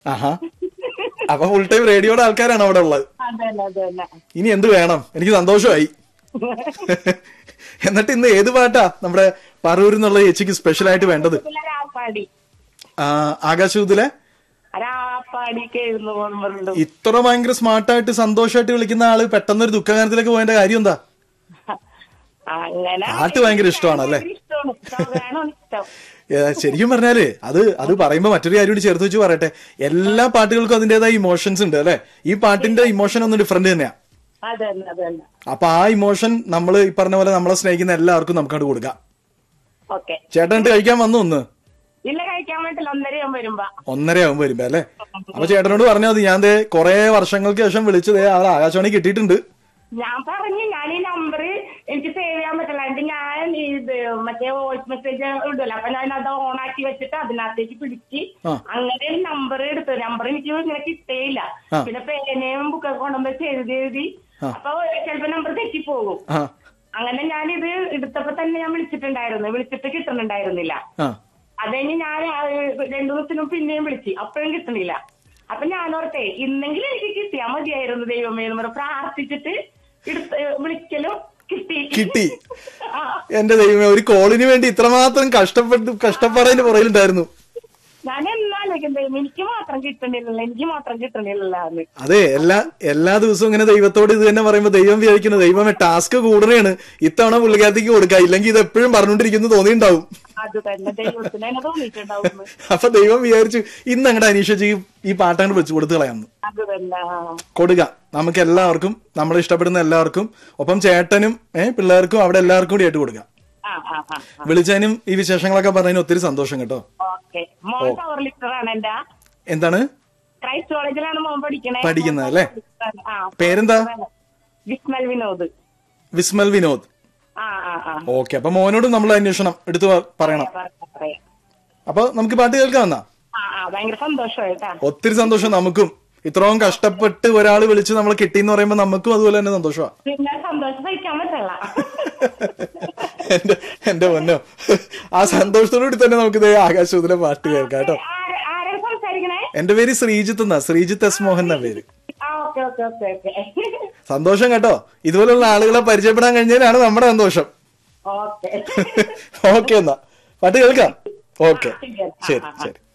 ആഹാ അപ്പൊ full time റേഡിയോയുടെ ആൾക്കാരാണ് അവിടെ ഉള്ളത് അതന്നെ അതന്നെ ഇനി എന്ത് വേണം എനിക്ക് സന്തോഷമായി എന്നിട്ട് ഇന്ന് ഏത് പാട്ടാ നമ്മുടെ പറൂരിൽ നിന്നുള്ള ചേച്ചിക്ക് സ്പെഷ്യൽ ആയിട്ട് വേണ്ടത് രാപ്പാടി ആ, ആകാശദൂതിലെ രാപ്പാടി കേൾന്നു പോകുന്നുണ്ട് ഇത്ര ഭയങ്കര സ്മാർട്ടായിട്ട് സന്തോഷമായിട്ട് വിളിക്കുന്ന ആള് പെട്ടെന്നൊരു ദുഃഖഗാനത്തിലേക്ക് പോയതിന്റെ കാര്യം എന്താ അങ്ങനെ പാട്ട് ഭയങ്കര ഇഷ്ടമാണല്ലേ? ഇഷ്ടമാണ് ഇഷ്ടമാണ് ഇഷ്ടം ഏ, ശരിക്കും പറഞ്ഞാല് അത് അത് പറയുമ്പോ മറ്റൊരു കാര്യം കൂടി ചേർത്ത് വെച്ച് പറയട്ടെ എല്ലാ പാട്ടുകൾക്കും അതിന്റേതായ ഇമോഷൻസ് ഉണ്ട് അല്ലെ ഈ പാട്ടിന്റെ ഇമോഷൻ ഒന്ന് ഡിഫറെന്റ് തന്നെയാ അതന്നെ അതന്നെ അപ്പൊ ആ ഇമോഷൻ നമ്മൾ ഈ പറഞ്ഞ പോലെ നമ്മളെ സ്നേഹിക്കുന്ന എല്ലാവർക്കും നമുക്കത് കൊടുക്കാം ഓക്കെ ചേട്ടൻ എന്നിട്ട് കഴിക്കാൻ വന്നു ഒന്ന് ഇല്ല കഴിക്കാൻ പറ്റില്ല ഒന്നരയാവും വരുമ്പോ ഒന്നര ആകുമ്പോ വരുമ്പോ അല്ലെ അപ്പൊ ചേട്ടനോട് പറഞ്ഞാൽ മതി ഞാൻ ദേ കുറെ വർഷങ്ങൾക്ക് ശേഷം വിളിച്ചതേ ആ ആകാശവാണി കിട്ടിയിട്ടുണ്ട് ഞാൻ പറഞ്ഞു ഞാൻ ഈ നമ്പർ എനിക്ക് സേവ് ചെയ്യാൻ പറ്റില്ല എന്നിട്ട് ഞാൻ ഇത് മറ്റേ വോയിസ് മെസ്സേജ് ഇടുമല്ലോ അപ്പൊ ഞാൻ അത് ഓൺ ആക്കി വെച്ചിട്ട് അതിനകത്തേക്ക് പിടിച്ച് ആ. അങ്ങനെ ഒരു നമ്പർ എടുത്തു നമ്പർ എനിക്ക് ഇങ്ങനെ കിട്ടേയില്ല ആ. പിന്നെ പേനയും ബുക്കൊക്കെ കൊണ്ടുവന്ന് എഴുതി എഴുതി ആ. അപ്പൊ ചിലപ്പോ നമ്പർ തെറ്റിപ്പോകും ആ അങ്ങനെ ഞാനിത് എടുത്തപ്പോ തന്നെ ഞാൻ വിളിച്ചിട്ടുണ്ടായിരുന്നു വിളിച്ചിട്ട് കിട്ടുന്നുണ്ടായിരുന്നില്ല ആ അത് കഴിഞ്ഞ് ഞാൻ ആ, രണ്ടു ദിവസത്തിനും പിന്നെയും വിളിച്ചു അപ്പോഴും കിട്ടണില്ല അപ്പൊ ഞാൻ ഓർത്തേ ഇന്നെങ്കിലും എനിക്ക് കിട്ടിയാ മതിയായിരുന്നു ദൈവമേ എന്ന് പറഞ്ഞ് പ്രാർത്ഥിച്ചിട്ട് എടുത്ത് വിളിക്കലും കിട്ടി കിട്ടി. ആ, എന്റെ ദൈവമേ ഒരു കോളിന് വേണ്ടി ഇത്രമാത്രം കഷ്ടപ്പെട്ട് കഷ്ടപ്പാടതിന്റെ പുറകിലുണ്ടായിരുന്നു ഞാൻ എന്നാലേക്കും ദൈവം എനിക്ക് മാത്രം കിട്ടണില്ലല്ലോ എനിക്ക് മാത്രം കിട്ടണില്ലല്ലോ എന്ന് അതെ എല്ലാ എല്ലാ ദിവസവും ഇങ്ങനെ ദൈവത്തോട് ഇത് തന്നെ പറയുമ്പോ ദൈവം വിചാരിക്കുന്നത് ദൈവമേ ടാസ്ക് കൂടുതലാണ് ഇത്തവണ പുള്ളിക്കാരത്തേക്ക് കൊടുക്കുക ഇല്ലെങ്കിൽ ഇത് എപ്പോഴും പറഞ്ഞുകൊണ്ടിരിക്കുന്നു തോന്നിയിട്ടുണ്ടാവും അത് തന്നെ ദൈവത്തിന് എന്നെ തോന്നിയിട്ടുണ്ടാവും അപ്പൊ ദൈവം വിചാരിച്ചു ഇന്ന് അങ്ങോട്ട് അനീഷജി ഈ പാട്ടങ്ങോട്ട് വെച്ച് കൊടുത്തു കളയാന്ന് അത് തന്നെ ആ. കൊടുക്കുക നമുക്ക് എല്ലാവർക്കും നമ്മൾ ഇഷ്ടപ്പെടുന്ന എല്ലാവർക്കും ഒപ്പം ചേട്ടനും ഏഹ് പിള്ളേർക്കും അവിടെ എല്ലാവർക്കും കൂടി ആയിട്ട് കൊടുക്കുക ആ ആ ആ വിളിച്ചതിനും ഈ വിശേഷങ്ങളൊക്കെ പറഞ്ഞതിന് ഒത്തിരി സന്തോഷം കേട്ടോ ഓക്കെ മോൻ പവർ ലിഫ്റ്റർ ആണ് എന്റെ എന്താണ് ക്രൈസ്റ്റ് കോളേജിലാണ് മോൻ പഠിക്കണേ പഠിക്കുന്നത് അല്ലേ? ആ പേരെന്താ വിസ്മൽ വിനോദ് വിസ്മൽ വിനോദ് ആ ആ ആ ഓക്കെ അപ്പൊ മോനോട് നമ്മൾ അന്വേഷണം എടുത്തു പ- പറയണം പറയാം, പറയാം. അപ്പൊ നമുക്ക് പാട്ട് കേൾക്കാമെന്നാ ആ ആ ഭയങ്കര സന്തോഷമായിട്ടാ ഒത്തിരി സന്തോഷം നമുക്കും ഇത്രയും കഷ്ടപ്പെട്ട് ഒരാൾ വിളിച്ച് നമ്മൾ കിട്ടിയെന്ന് പറയുമ്പോൾ നമുക്കും അതുപോലെ തന്നെ സന്തോഷമാണ് പിന്നെ സന്തോഷം സഹിക്കാൻ പറ്റില്ല എന്റെ എന്റെ പൊന്നോ ആ സന്തോഷത്തോടുകൂടി തന്നെ നമുക്ക് ഇതേ ആകാശത്തിലെ പാട്ട് കേൾക്കാം കേട്ടോ ആര- ആരാണ് സംസാരിക്കണേ എന്റെ പേര് ശ്രീജിത്ത് എന്നാ ശ്രീജിത്ത് എസ് മോഹൻ എന്നാ പേര് ആ ഓക്കെ ഓക്കെ ഓക്കെ ഓക്കെ സന്തോഷം കേട്ടോ ഇതുപോലുള്ള ആളുകളെ പരിചയപ്പെടാൻ കഴിഞ്ഞതിനാണ് നമ്മുടെ സന്തോഷം ഓക്കെ ഓക്കെ എന്നാ പാട്ട് കേൾക്കാം ഓക്കെ ശരി ശരി